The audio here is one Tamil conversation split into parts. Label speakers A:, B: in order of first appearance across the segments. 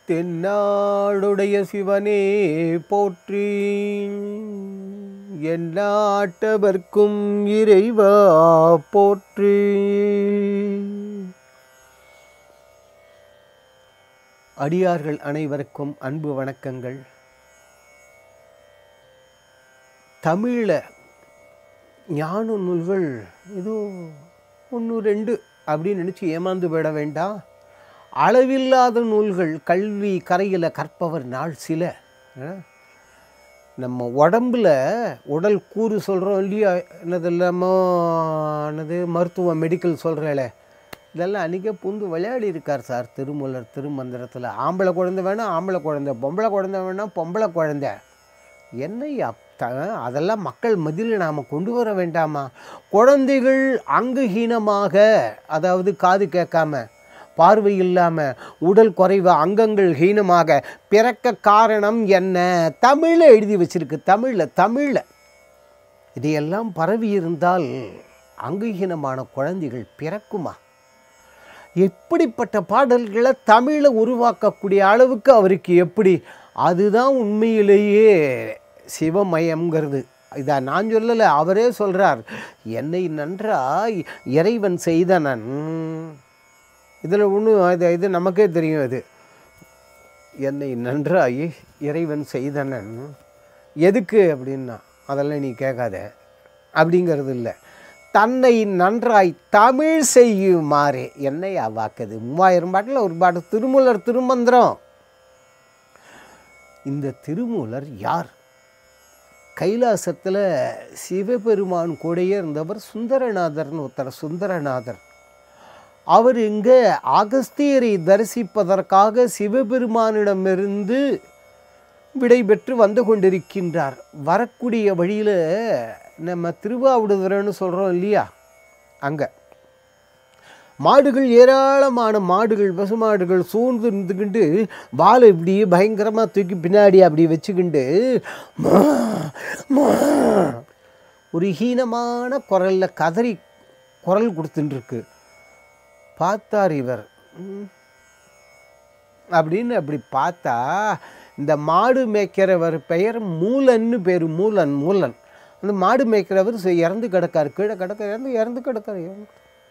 A: தென்னாடுடைய சிவனே போற்றி எந்நாட்டவர்க்கும் இறைவா போற்றி அடியார்கள் அனைவருக்கும் அன்பு வணக்கங்கள் தமிழில் ஞான நூல்கள் ஏதோ ஒன்று ரெண்டு அப்படின்னு நினச்சி ஏமாந்து விட வேண்டாம் அளவில்லாத நூல்கள் கல்வி கரையில் கற்பவர் நாள் சில ஆ? நம்ம உடம்புல உடல் கூறு சொல்கிறோம் இல்லையா என்னது இல்லாமல் என்னது மருத்துவம் மெடிக்கல் சொல்கிறேல இதெல்லாம் அன்றைக்கே புந்து விளையாடி இருக்கார் சார் திருமூலர் திருமந்திரத்தில் ஆம்பளை குழந்தை வேணாம் ஆம்பளை குழந்தை பொம்பளை குழந்தை வேணாம் பொம்பளை குழந்தை என்னையா த அதெல்லாம் மக்கள் மத்தியில் நாம் கொண்டு வர வேண்டாமா குழந்தைகள் அங்குஹீனமாக அதாவது காது கேட்காம பார்வை இல்லாமல் உடல் குறைவு அங்கங்கள் ஹீனமாக பிறக்க காரணம் என்ன தமிழில் எழுதி வச்சிருக்கு தமிழில் தமிழில் இதையெல்லாம் பரவி இருந்தால் அங்குஹீனமான குழந்தைகள் பிறக்குமா எப்படிப்பட்ட பாடல்களை தமிழில் உருவாக்கக்கூடிய அளவுக்கு அவருக்கு எப்படி அதுதான் உண்மையிலேயே சிவமயம்ங்கிறது இதை நான் சொல்லலை அவரே சொல்கிறார் என்னை நன்றாய் இறைவன் செய்தனன் இதில் ஒன்றும் இது இது நமக்கே தெரியும் இது என்னை நன்றாய் இறைவன் செய்தனன் எதுக்கு அப்படின்னா அதெல்லாம் நீ கேட்காத அப்படிங்கிறது இல்லை தன்னை நன்றாய் தமிழ் செய்யுமாறு என்னை வாக்குது மூவாயிரம் பாட்டில் ஒரு பாட்டு திருமூலர் திருமந்திரம் இந்த திருமூலர் யார் கைலாசத்தில் சிவபெருமான் கூடயே இருந்தவர் சுந்தரநாதர்னு ஒருத்தர் சுந்தரநாதர் அவர் இங்கே அகஸ்தியரை தரிசிப்பதற்காக சிவபெருமானிடமிருந்து விடை பெற்று வந்து கொண்டிருக்கின்றார் வரக்கூடிய வழியில் நம்ம திருவாவடுதுறைன்னு சொல்கிறோம் இல்லையா அங்கே மாடுகள் ஏராளமான மாடுகள் பசுமாடுகள் சூழ்ந்து இருந்துக்கிண்டு வாழை இப்படி பயங்கரமாக தூக்கி பின்னாடி அப்படி வச்சுக்கிண்டு மா, மா, ஒரு ஹீனமான குரலில் கதறி குரல் கொடுத்துட்டுருக்கு பார்த்தார் இவர் ம், அப்படின்னு அப்படி பார்த்தா இந்த மாடு மேய்க்கிறவர் பெயர் மூலன்னு பேர் மூலன் மூலன் அந்த மாடு மேய்க்கிறவர் சரி, இறந்து கிடக்காரு கீழே கிடக்க இறந்து இறந்து கிடக்காரு இறந்து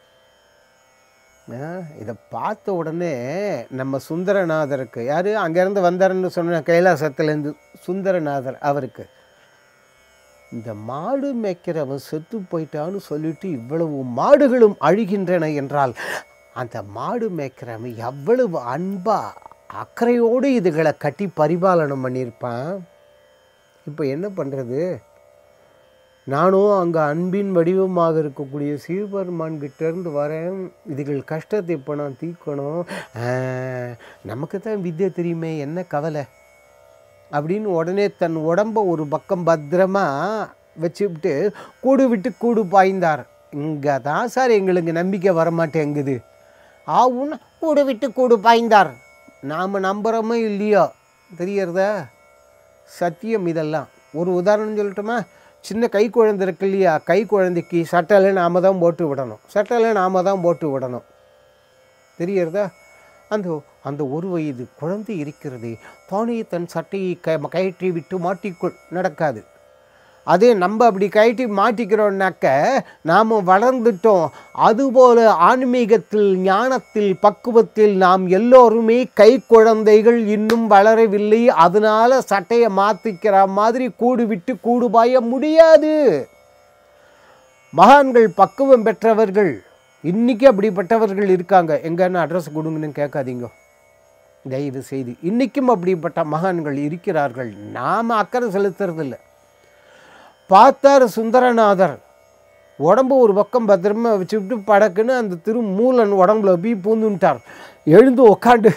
A: ஆ, இதை பார்த்த உடனே நம்ம சுந்தரநாதருக்கு யார் அங்கேருந்து வந்தாருன்னு சொன்ன கைலாசத்துலேருந்து சுந்தரநாதர் அவருக்கு இந்த மாடு மேய்க்கிறவன் செத்து போயிட்டான்னு சொல்லிட்டு இவ்வளவு மாடுகளும் அழுகின்றன என்றால் அந்த மாடு மேய்க்கிறவன் எவ்வளவு அன்பா அக்கறையோடு இதுகளை கட்டி பரிபாலனம் பண்ணியிருப்பான் இப்போ என்ன பண்ணுறது நானும் அங்கே அன்பின் வடிவமாக இருக்கக்கூடிய சிவபெருமான் கிட்டேருந்து வரேன் இதுகள் கஷ்டத்தை இப்போ நான் தீர்க்கணும் ஆ, நமக்கு தான் வித்யை தெரியுமே என்ன கவலை அப்படின்னு உடனே தன் உடம்ப ஒரு பக்கம் பத்திரமா வச்சுவிட்டு கூடு விட்டு கூடு பாய்ந்தார் இங்கே தான் சார் எங்களுக்கு நம்பிக்கை வரமாட்டேங்குது ஆவுன்னு கூடு விட்டு கூடு பாய்ந்தார் நாம் நம்புகிறோமோ இல்லையோ தெரியறதா சத்தியம் இதெல்லாம் ஒரு உதாரணம் சொல்லட்டுமா சின்ன கை குழந்தை இருக்கு இல்லையா கை குழந்தைக்கு சட்டையில நாம தான் போட்டு விடணும் சட்டையில நாம தான் போட்டு விடணும் தெரியறதா அந்த அந்த ஒரு வயது குழந்தை இருக்கிறது தானே தன் சட்டையை க கயற்றி விட்டு மாட்டிக்கொள் நடக்காது அதே நம்ம அப்படி கயற்றி மாட்டிக்கிறோம்னாக்க நாம் வளர்ந்துட்டோம் அதுபோல ஆன்மீகத்தில் ஞானத்தில் பக்குவத்தில் நாம் எல்லோருமே கை குழந்தைகள் இன்னும் வளரவில்லை அதனால சட்டையை மாற்றிக்கிற மாதிரி கூடு விட்டு கூடு பாய முடியாது மகான்கள் பக்குவம் பெற்றவர்கள் இன்னைக்கு அப்படிப்பட்டவர்கள் இருக்காங்க எங்கன்னு அட்ரஸ் கொடுங்கன்னு கேட்காதீங்க தயவு செய்து இன்றைக்கும் அப்படிப்பட்ட மகான்கள் இருக்கிறார்கள் நாம் அக்கறை செலுத்துறதில்ல பார்த்தார் சுந்தரநாதர் உடம்பு ஒரு பக்கம் பத்திரமா வச்சுக்கிட்டு படக்குன்னு அந்த திருமூலன் உடம்புல போய் பூந்துட்டார் எழுந்து உக்காண்டு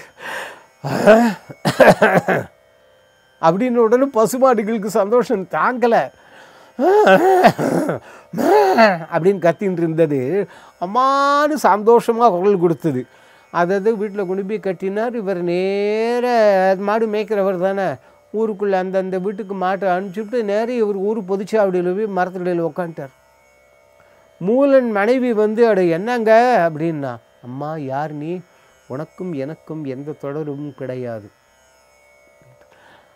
A: அப்படின்னு உடனே பசுமாடுகளுக்கு சந்தோஷம் தாங்கலை அப்படின்னு கத்தின்னு இருந்தது அம்மானு சந்தோஷமாக குரல் கொடுத்தது அதாவது வீட்டில் கொண்டு போய் கட்டினார் இவர் நேர மாடு மேய்க்கிறவர் தானே ஊருக்குள்ளே அந்தந்த வீட்டுக்கு மாட்டை அனுப்பிச்சுட்டு நேரே இவர் ஊர் பொதுச்சாவடியில் போய் மரத்தடியில் உக்காந்துட்டார் மூலன் மனைவி வந்து அட என்னங்க அப்படின்னா அம்மா யார் நீ உனக்கும் எனக்கும் எந்த தொடர்பும் கிடையாது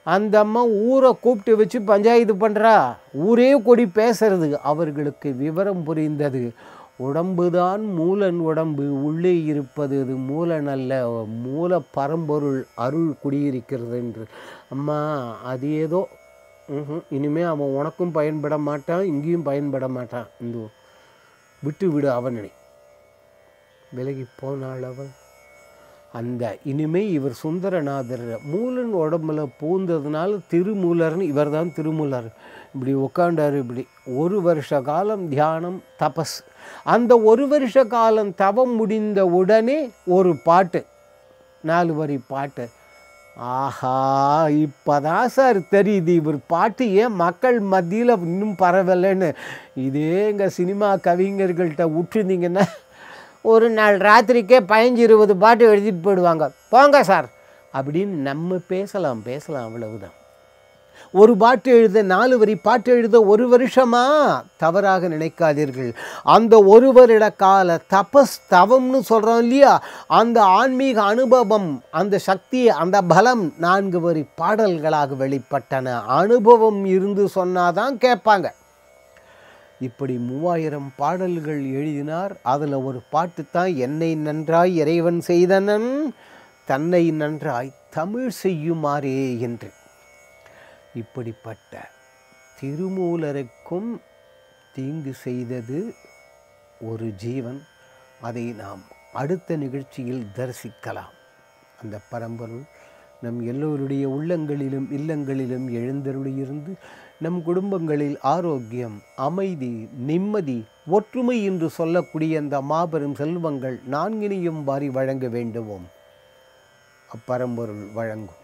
A: அந்த அம்மா ஊரை கூப்பிட்டு வச்சு பஞ்சாயத்து பண்ணுறா ஊரே கொடி பேசுறது அவர்களுக்கு விவரம் புரிந்தது உடம்புதான் மூலன் உடம்பு உள்ளே இருப்பது இது மூலன் அல்ல மூல பரம்பொருள் அருள் குடியிருக்கிறது என்று அம்மா அது ஏதோ ம்ஹும். இனிமே அவன் உனக்கும் பயன்பட மாட்டான் இங்கேயும் பயன்பட மாட்டான் இந்த விட்டு விடு அவனை விலகி போனாள் அவன் அந்த இனிமே இவர் சுந்தரநாதர் மூலன் உடம்புல பூந்ததுனால திருமூலர்னு இவர் தான் திருமூலர் இப்படி உட்காண்டாரு இப்படி ஒரு வருஷ காலம் தியானம் தபஸ் அந்த ஒரு வருஷ காலம் தவம் முடிந்த உடனே ஒரு பாட்டு நாலு வரி பாட்டு ஆஹா இப்போதான் சார் தெரியுது இவர் பாட்டு ஏன் மக்கள் மத்தியில் இன்னும் பரவலைன்னு இதே எங்கள் சினிமா கவிஞர்கள்ட்ட விட்டுருந்தீங்கன்னா ஒரு நாள் ராத்திரிக்கே பதினஞ்சு இருபது பாட்டு எழுதிட்டு போயிடுவாங்க போங்க சார் அப்படின்னு நம்ம பேசலாம் பேசலாம் அவ்வளவுதான் ஒரு பாட்டு எழுத நாலு வரி பாட்டு எழுத ஒரு வருஷமா தவறாக நினைக்காதீர்கள் அந்த ஒரு வருட கால தபஸ் தவம்னு சொல்கிறோம் இல்லையா அந்த ஆன்மீக அனுபவம் அந்த சக்தி அந்த பலம் நான்கு வரி பாடல்களாக வெளிப்பட்டன அனுபவம் இருந்து சொன்னாதான் கேட்பாங்க இப்படி மூவாயிரம் பாடல்கள் எழுதினார் அதில் ஒரு பாட்டு தான் என்னை நன்றாய் இறைவன் செய்தனன் தன்னை நன்றாய் தமிழ் செய்யுமாறே என்று இப்படிப்பட்ட திருமூலருக்கும் தீங்கு செய்தது ஒரு ஜீவன் அதை நாம் அடுத்த நிகழ்ச்சியில் தரிசிக்கலாம் அந்த பரம்பொருள் நம் எல்லோருடைய உள்ளங்களிலும் இல்லங்களிலும் எழுந்தருளியிருந்து நம் குடும்பங்களில் ஆரோக்கியம் அமைதி நிம்மதி ஒற்றுமை என்று சொல்லக்கூடிய அந்த மாபெரும் செல்வங்கள் நான்கினையும் வாரி வழங்க வேண்டுவோம் அப்பரம்பொருள் வழங்கும்